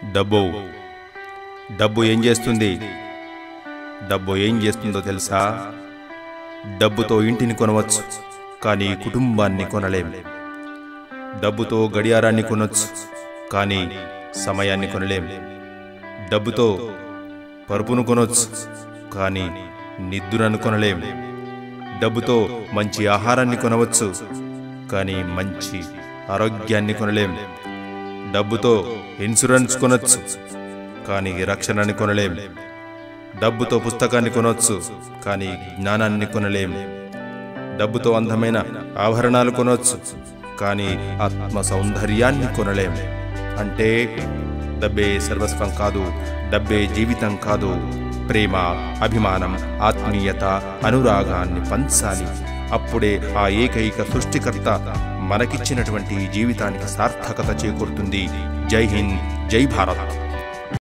డబ్బు డబ్బు ఏం చేస్తుంది డబ్బు ఏం చేస్తుందో తెలుసా డబ్బుతో ఇంటిని కొనవచ్చు కానీ కుటుంబాన్ని కొనలేం డబ్బుతో గడియారాన్ని కొనొచ్చు కానీ సమయాన్ని కొనలేం డబ్బుతో పరుపును కొనొచ్చు కానీ నిద్దురను కొనలేం డబ్బుతో మంచి ఆహారాన్ని కొనవచ్చు కానీ మంచి ఆరోగ్యాన్ని కొనలేం డబ్బుతో ఇన్సూరెన్స్ కొనొచ్చు కానీ రక్షణని కొనలేం డబ్బుతో పుస్తకాన్ని కొనొచ్చు కానీ జ్ఞానాన్ని కొనలేం డబ్బుతో అందమైన ఆభరణాలు కొనొచ్చు కానీ ఆత్మ సౌందర్యాన్ని కొనలేం అంటే డబ్బే సర్వస్వం కాదు డబ్బే జీవితం కాదు ప్రేమ అభిమానం ఆత్మీయత అనురాగాన్ని పంచాలి అప్పుడే ఆ ఏకైక సృష్టికర్త మనకిచ్చినటువంటి ఈ జీవితానికి సార్థకత చేకూరుతుంది జై హింద్ జై భారత్